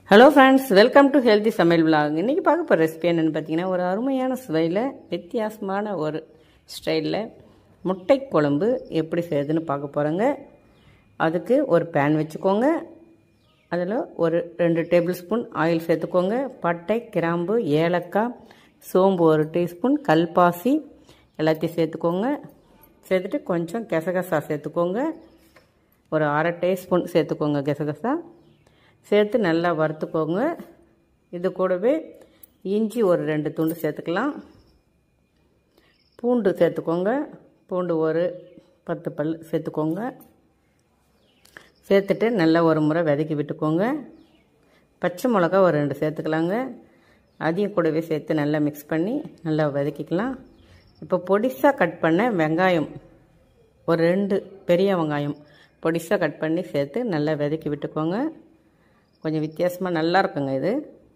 hello friends welcome to healthy சமையல் vlog இன்றைக்கி பார்க்க போகிற ரெசிபி என்னென்னு பார்த்தீங்கன்னா ஒரு அருமையான சுவையில் வித்தியாசமான ஒரு ஸ்டைலில் முட்டை குழம்பு எப்படி செய்யுதுன்னு பார்க்க போகிறோங்க அதுக்கு ஒரு பேன் வச்சுக்கோங்க அதில் ஒரு ரெண்டு டேபிள் ஸ்பூன் ஆயில் சேர்த்துக்கோங்க பட்டை கிராம்பு ஏலக்காய் சோம்பு ஒரு டீஸ்பூன் கல்பாசி எல்லாத்தையும் சேர்த்துக்கோங்க சேர்த்துட்டு கொஞ்சம் கெசகசா சேர்த்துக்கோங்க ஒரு அரை டீஸ்பூன் சேர்த்துக்கோங்க கெசகசா சேர்த்து நல்லா வறுத்துக்கோங்க இது கூடவே இஞ்சி ஒரு ரெண்டு துண்டு சேர்த்துக்கலாம் பூண்டு சேர்த்துக்கோங்க பூண்டு ஒரு பத்து பல் சேர்த்துக்கோங்க சேர்த்துட்டு நல்லா ஒரு முறை விதக்கி விட்டுக்கோங்க பச்சை மிளகா ஒரு ரெண்டு சேர்த்துக்கலாங்க அதையும் கூடவே சேர்த்து நல்லா மிக்ஸ் பண்ணி நல்லா வதக்கிக்கலாம் இப்போ பொடிசாக கட் பண்ண வெங்காயம் ஒரு ரெண்டு பெரிய வெங்காயம் பொடிசாக கட் பண்ணி சேர்த்து நல்லா விதக்கி விட்டுக்கோங்க கொஞ்சம் வித்தியாசமாக நல்லா இருக்குங்க இது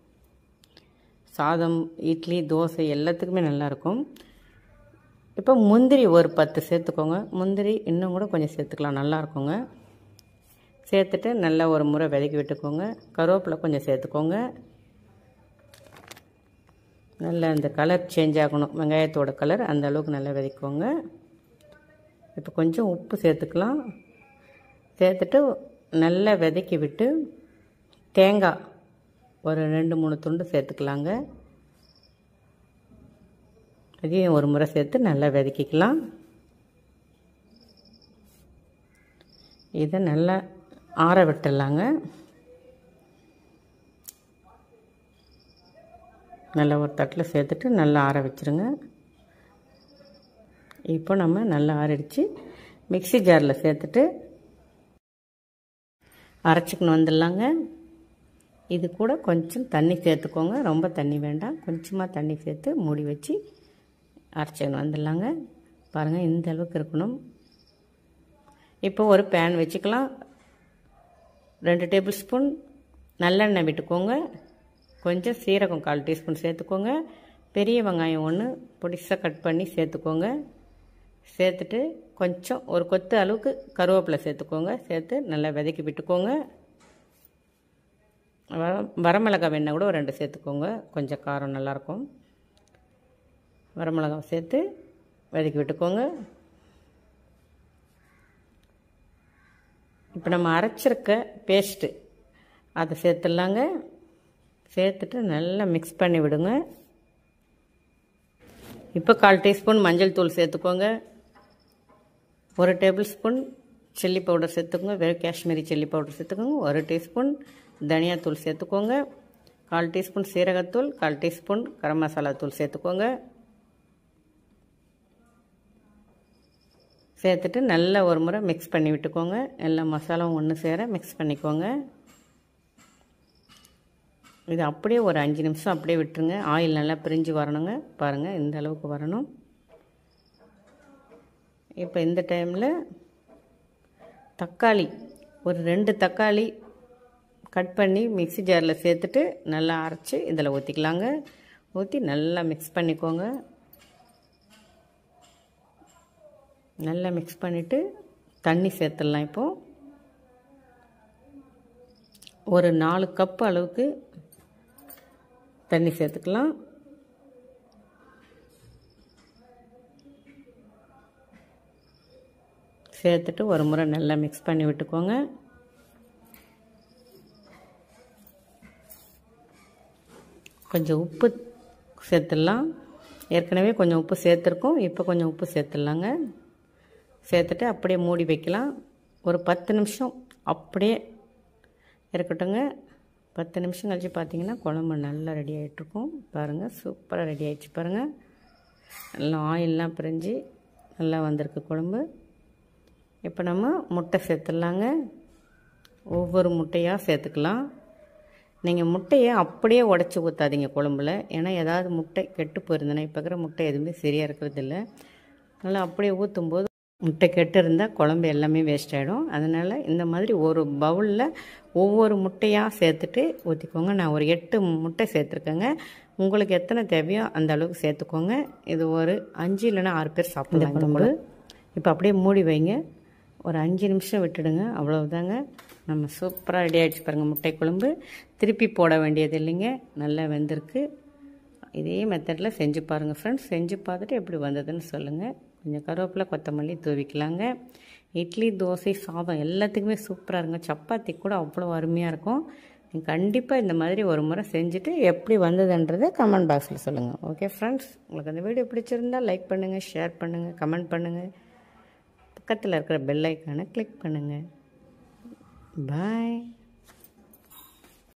சாதம் இட்லி தோசை எல்லாத்துக்குமே நல்லாயிருக்கும் இப்போ முந்திரி ஒரு பத்து சேர்த்துக்கோங்க முந்திரி இன்னும் கூட கொஞ்சம் சேர்த்துக்கலாம் நல்லாயிருக்குங்க சேர்த்துட்டு நல்லா ஒரு முறை விதக்கி விட்டுக்கோங்க கருவேப்பிலை கொஞ்சம் சேர்த்துக்கோங்க நல்லா அந்த கலர் சேஞ்ச் ஆகணும் வெங்காயத்தோட கலர் அந்த அளவுக்கு நல்லா விதைக்கோங்க இப்போ கொஞ்சம் உப்பு சேர்த்துக்கலாம் சேர்த்துட்டு நல்லா விதக்கி விட்டு தேங்காய் ஒரு ரெண்டு மூணு துண்டு சேர்த்துக்கலாங்க அதையும் ஒரு முறை சேர்த்து நல்லா விதக்கிக்கலாம் இதை நல்லா ஆற விட்டுடலாங்க நல்லா ஒரு தட்டில் சேர்த்துட்டு நல்லா ஆற வச்சுருங்க இப்போ நம்ம நல்லா ஆறிடுச்சு மிக்சி ஜாரில் சேர்த்துட்டு அரைச்சிக்கணும் வந்துடலாங்க இது கூட கொஞ்சம் தண்ணி சேர்த்துக்கோங்க ரொம்ப தண்ணி வேண்டாம் கொஞ்சமாக தண்ணி சேர்த்து மூடி வச்சு அரைச்சிக்கணும் வந்துடலாங்க பாருங்கள் இந்த அளவுக்கு இருக்கணும் இப்போ ஒரு பேன் வச்சுக்கலாம் ரெண்டு டேபிள் ஸ்பூன் நல்லெண்ணெய் விட்டுக்கோங்க கொஞ்சம் சீரகம் கால் டீஸ்பூன் சேர்த்துக்கோங்க பெரிய வெங்காயம் ஒன்று பொடிசாக கட் பண்ணி சேர்த்துக்கோங்க சேர்த்துட்டு கொஞ்சம் ஒரு கொத்து அளவுக்கு கருவேப்பிலை சேர்த்துக்கோங்க சேர்த்து நல்லா விதக்கி விட்டுக்கோங்க வர வரமிளகாய் வெண்ணெய் கூட ஒரு ரெண்டு சேர்த்துக்கோங்க கொஞ்சம் காரம் நல்லாயிருக்கும் வரமிளகாய் சேர்த்து வதக்கி விட்டுக்கோங்க இப்போ நம்ம அரைச்சிருக்க பேஸ்ட்டு அதை சேர்த்துடலாங்க சேர்த்துட்டு நல்லா மிக்ஸ் பண்ணி விடுங்க இப்போ கால் டீஸ்பூன் மஞ்சள் தூள் சேர்த்துக்கோங்க ஒரு டேபிள் ஸ்பூன் சில்லி பவுடர் சேர்த்துக்கோங்க வெறும் காஷ்மீரி சில்லி பவுடர் சேர்த்துக்கோங்க ஒரு டீஸ்பூன் தனியாத்தூள் சேர்த்துக்கோங்க கால் டீஸ்பூன் சீரகத்தூள் கால் டீஸ்பூன் கரம் மசாலா தூள் சேர்த்துக்கோங்க சேர்த்துட்டு நல்லா ஒரு முறை மிக்ஸ் பண்ணி விட்டுக்கோங்க எல்லா மசாலாவும் ஒன்று சேர மிக்ஸ் பண்ணிக்கோங்க இது அப்படியே ஒரு அஞ்சு நிமிஷம் அப்படியே விட்டுருங்க ஆயில் நல்லா பிரிஞ்சு வரணுங்க பாருங்கள் இந்த அளவுக்கு வரணும் இப்போ இந்த டைமில் தக்காளி ஒரு ரெண்டு தக்காளி கட் பண்ணி மிக்சி ஜாரில் சேர்த்துட்டு நல்லா அரைச்சி இதில் ஊற்றிக்கலாங்க ஊற்றி நல்லா மிக்ஸ் பண்ணிக்கோங்க நல்லா மிக்ஸ் பண்ணிவிட்டு தண்ணி சேர்த்துடலாம் இப்போது ஒரு நாலு கப் அளவுக்கு தண்ணி சேர்த்துக்கலாம் சேர்த்துட்டு ஒரு முறை நல்லா மிக்ஸ் பண்ணி விட்டுக்கோங்க கொஞ்சம் உப்பு சேர்த்துடலாம் ஏற்கனவே கொஞ்சம் உப்பு சேர்த்துருக்கோம் இப்போ கொஞ்சம் உப்பு சேர்த்துடலாங்க சேர்த்துட்டு அப்படியே மூடி வைக்கலாம் ஒரு பத்து நிமிஷம் அப்படியே இருக்கட்டுங்க பத்து நிமிஷம் கழித்து பார்த்தீங்கன்னா குழம்பு நல்லா ரெடி ஆகிட்ருக்கும் பாருங்கள் சூப்பராக ரெடி ஆகிடுச்சு பாருங்கள் நல்லா ஆயிலெலாம் பிரிஞ்சு நல்லா வந்திருக்கு குழம்பு இப்போ நம்ம முட்டை சேர்த்துடலாங்க ஒவ்வொரு முட்டையாக சேர்த்துக்கலாம் நீங்கள் முட்டையை அப்படியே உடச்சி ஊற்றாதீங்க குழம்புல ஏன்னா ஏதாவது முட்டை கெட்டு போயிருந்தேன்னா இப்போ இருக்கிற முட்டை எதுவுமே சரியாக இருக்கிறது இல்லை நல்லா அப்படியே ஊற்றும்போது முட்டை கெட்டு இருந்தால் குழம்பு எல்லாமே வேஸ்ட் ஆகிடும் அதனால் இந்த மாதிரி ஒரு பவுலில் ஒவ்வொரு முட்டையாக சேர்த்துட்டு ஊற்றிக்கோங்க நான் ஒரு எட்டு முட்டை சேர்த்துருக்கேங்க உங்களுக்கு எத்தனை தேவையோ அந்த அளவுக்கு சேர்த்துக்கோங்க இது ஒரு அஞ்சு இல்லைன்னா ஆறு பேர் சாப்பிடலாம் குழம்பு இப்போ அப்படியே மூடி வைங்க ஒரு அஞ்சு நிமிஷம் விட்டுடுங்க அவ்வளவுதாங்க நம்ம சூப்பராக ரெடி ஆகிடுச்சு பாருங்கள் முட்டை குழம்பு திருப்பி போட வேண்டியது இல்லைங்க நல்லா வெந்திருக்கு இதே மெத்தடில் செஞ்சு பாருங்கள் ஃப்ரெண்ட்ஸ் செஞ்சு பார்த்துட்டு எப்படி வந்ததுன்னு சொல்லுங்கள் கொஞ்சம் கருவேப்பிலை கொத்தமல்லி தூவிக்கலாங்க இட்லி தோசை சாதம் எல்லாத்துக்குமே சூப்பராக இருங்க சப்பாத்தி கூட அவ்வளோ அருமையாக இருக்கும் நீங்கள் கண்டிப்பாக இந்த மாதிரி ஒரு முறை செஞ்சுட்டு எப்படி வந்ததுன்றதை கமெண்ட் பாக்ஸில் சொல்லுங்கள் ஓகே ஃப்ரெண்ட்ஸ் உங்களுக்கு அந்த வீடியோ பிடிச்சிருந்தா லைக் பண்ணுங்கள் ஷேர் பண்ணுங்கள் கமெண்ட் பண்ணுங்கள் பக்கத்தில் இருக்கிற பெல் ஐக்கானை கிளிக் பண்ணுங்கள் பாய்